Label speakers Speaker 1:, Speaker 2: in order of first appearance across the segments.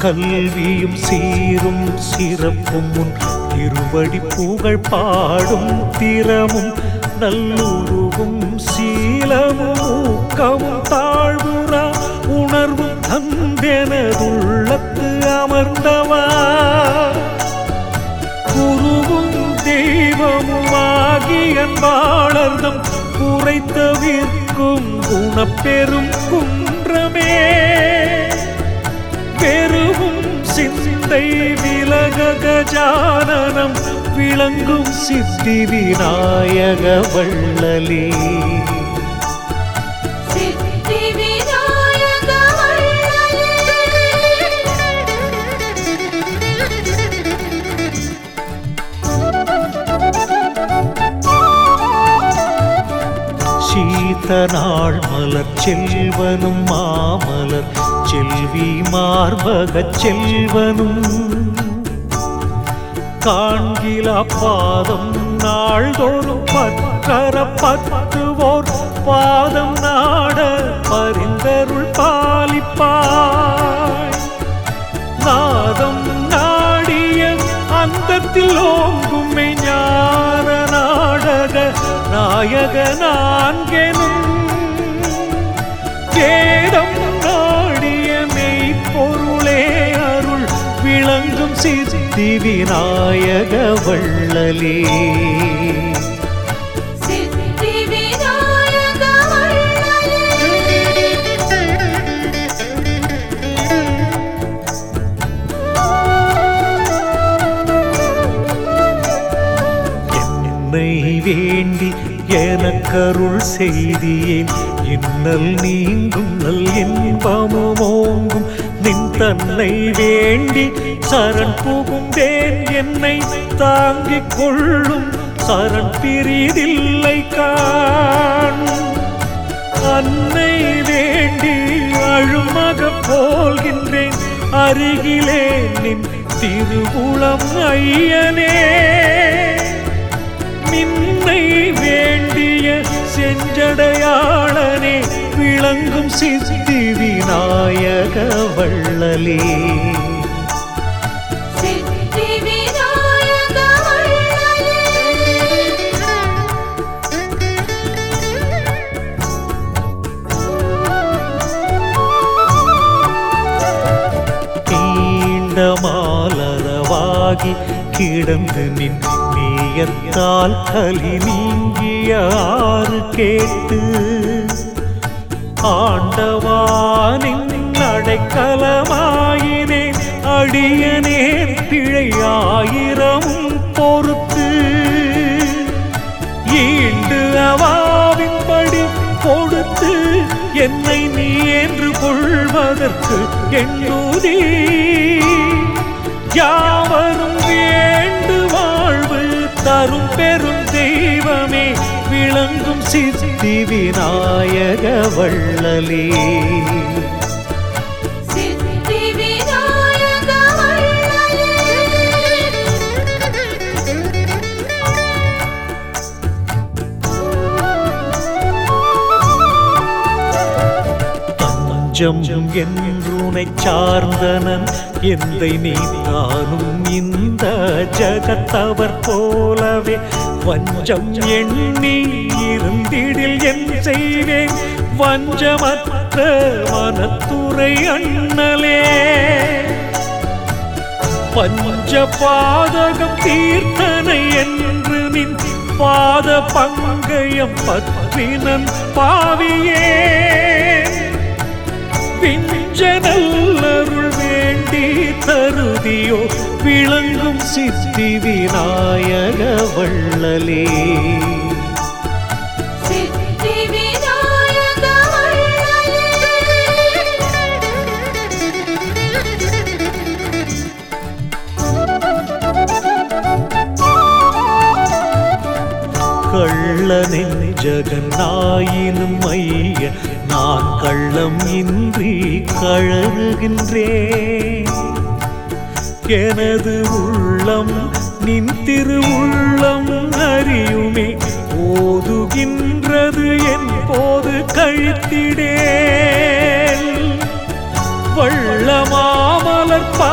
Speaker 1: கல்வியும் சீரும் சிறப்பும் உன் திருவடி புகழ் பாடும் திறமும் நல்லுருவும் சீலமும் ஊக்கமும் தாழ்வுறா உணர்வும் தந்தெனதுள்ளத்து அமர்ந்தவா குருவும் தெய்வமுமாகி அன்பாளர்தம் குறைத்தவிர்க்கும் குணப்பெரும் குன்றமே பெருகும் சிந்தை விலக கஜானனம் விளங்கும் சித்தி விநாயக வள்ளலே
Speaker 2: சித்தி விநாயக வள்ளலே
Speaker 1: சீத நாள் மலர் செல்வனும் மாமலர் செல்வி மார்பகச் செல்வனும் காண்கிலா பாதம் நாள்தோறும் பற்றற பற்றுவோர் பாதம் நாட பரிந்தருள் பாலிப்பாய் நாதம் நாடிய அந்தத்தில் ஓங்கும் ஞான நாடக நாயக நான்கெனும் வேதம் நாடிய மெய்ப்பொருளே அருள் விளங்கும் சித்தி விநாயக வள்ளலே
Speaker 2: சித்தி விநாயக வள்ளலே
Speaker 1: என்னை வேண்டி எனக்கருள் செய்தியேன் இன்னல் நீங்கும் நல் இன்பமும் ஓங்கும் நின் தன்னை வேண்டி சரண் புகுந்தேன் என்னை தாங்கிக் கொள்ளும் சரண் பிரிதில்லை காண் அன்னை வேண்டி அழுமக போல்கின்றேன் அருகிலே நின் திருவுளம் ஐயனே மின்னை வேண்டிய செஞ்சடையாளனே விளங்கும் சித்தி விநாயக வள்ளலே
Speaker 2: சித்தி விநாயக வள்ளலே
Speaker 1: நீண்ட மாலரவாகி கிடந்து நின் நீயத்தால் கலி நீங்கிய ஆறு கேட்டு ஆண்டவானின் அடைக்கலமாயினேன் அடியனேன் பிழை ஆயிரமும் பொறுத்து ஈண்டு அவாவின்படி கொடுத்து என்னை நீ என்று கொள்வதற்கு எண்ணுதி யாவரும் வேண்டு வாழ்வு தரும் பெரும் தெய்வமே விளங்கும் சித்தி விநாயக வள்ளலே
Speaker 2: சித்தி விநாயக வள்ளலே
Speaker 1: தஞ்சம் என்றுனை சார்ந்தனன் எந்தை நீ நானும் இந்த ஜகத்தவர் போலவே வஞ்சம் எண்ணி இருந்திடில் என் செய்வேன் வஞ்சமற்ற மனத்துறை அண்ணலே பஞ்ச பாதகம் தீர்த்தனை என்று நின் பாத பங்கயம் பற்றினன் பாவியே பிஞ்ச நல்லருள் வேண்டி தருதியோ விளங்கும் சித்தி விநாயக வள்ளலே
Speaker 2: சித்தி விநாயக வள்ளலே
Speaker 1: கள்ளனின் ஜகநாயினும் ஐய நான் கள்ளம் இன்றி கழறுகின்றேன் எனது உள்ளம் நின் திருவுள்ளம் அறியுமே ஓதுகின்றது என் போது கழித்திடேன் வள்ளமாமலர்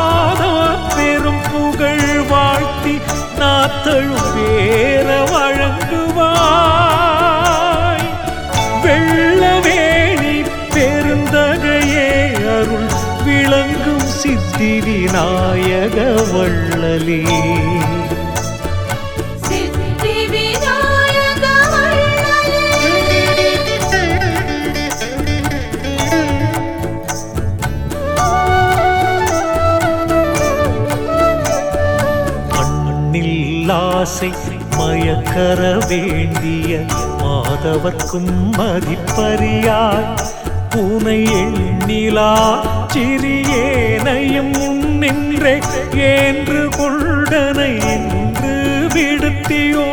Speaker 1: சித்தி விநாயக வள்ளலே
Speaker 2: சித்தி விநாயக வள்ளலே
Speaker 1: கண்ணில் ஆசை மயக்கர வேண்டிய மாதவர்க்கும் மதிப்பறியாய் பூனை எண்ணிலா சிறியேனையும் நின்றே என்று கொண்டனை என்று விடுத்தியோ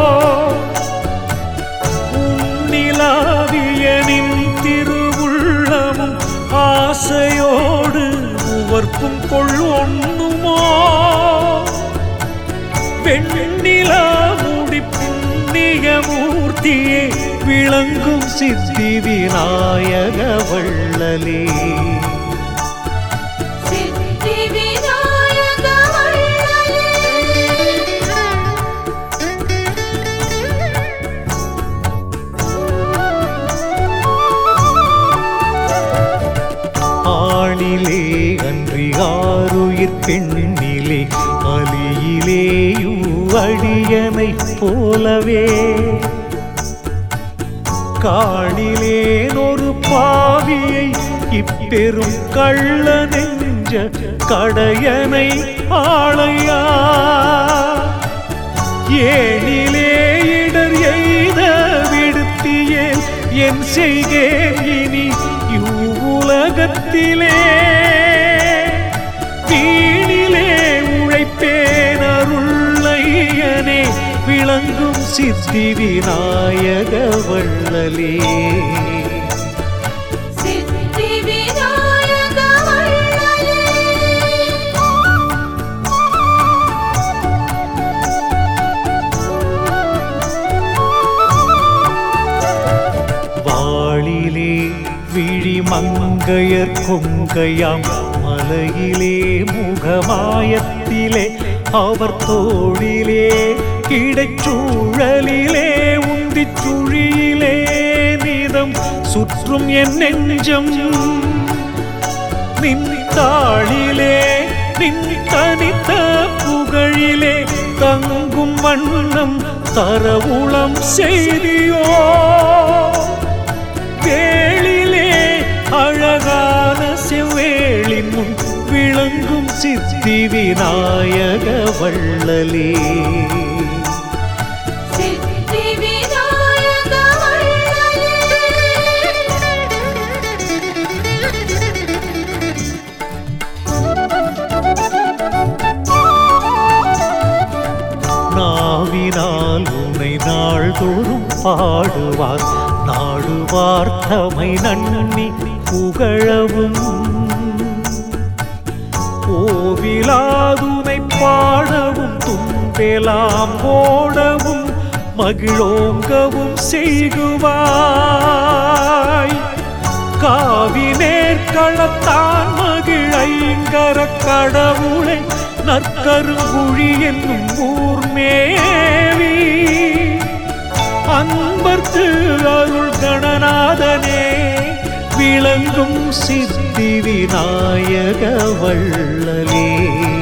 Speaker 1: உன்னிலாவியனின் திருவுள்ளமும் ஆசையோடு உவர்ப்பும் கொள்ளொண்ணுமோ வெண்ணிலா முடி புண்ணியமூர்த்தியே விளங்கும் சித்தி விநாயக வள்ளலே
Speaker 2: சித்தி விநாயக வள்ளலே
Speaker 1: ஆணிலே அன்றி ஆறுயிர் பெண்ணிலே அலியிலேயு அடியனைப் போலவே காணிலேன் ஒரு பாவியை இப்பெரும் கள்ள நெஞ்ச கடையனை ஆளையா ஏனிலே இடர் எய்த விடுத்தியே என் செய்கேன் இனி இவ்வுலகத்திலே வீணிலே உழைப்பேன் அருள்ளையனே விளங்கும் சித்தி விநாயக வள்ளலே
Speaker 2: சித்தி விநாயக வள்ளலே
Speaker 1: வாளிலே விழி மங்கையர் கொங்கையாம் மலையிலே முகமாயத்திலே அவர் தோளிலே கிடைச்சூழலிலே உந்திச் சுழியிலே நீதம் சுற்றும் என் நெஞ்சம் நின் தாளிலே நின் தனித்த புகழிலே தங்கும் வண்ணம் தரவுளம் செய்தியோ வேளிலே அழகான செவ்வேளின் முன் விளங்கும் சித்தி விநாயக வள்ளலே
Speaker 2: சித்தி விநாயக வள்ளலே
Speaker 1: நாவினால் உன்னை நாள்தோறும் பாடுவார் நாடுவார் தமை நன்னி புகழவும் கோவிலாதுனை பாடவும் தும்பெலாம் ஓடவும் மகிழோங்கவும் செய்குவாய் காவி நேர்களத்தான் மகிழைங்கர கடவுளை நற்கருங்குழி என்னும் ஊர்மேவி அன்பர்க்கு அருள் கணநாதனே விளங்கும் சித்தி விநாயக வள்ளலே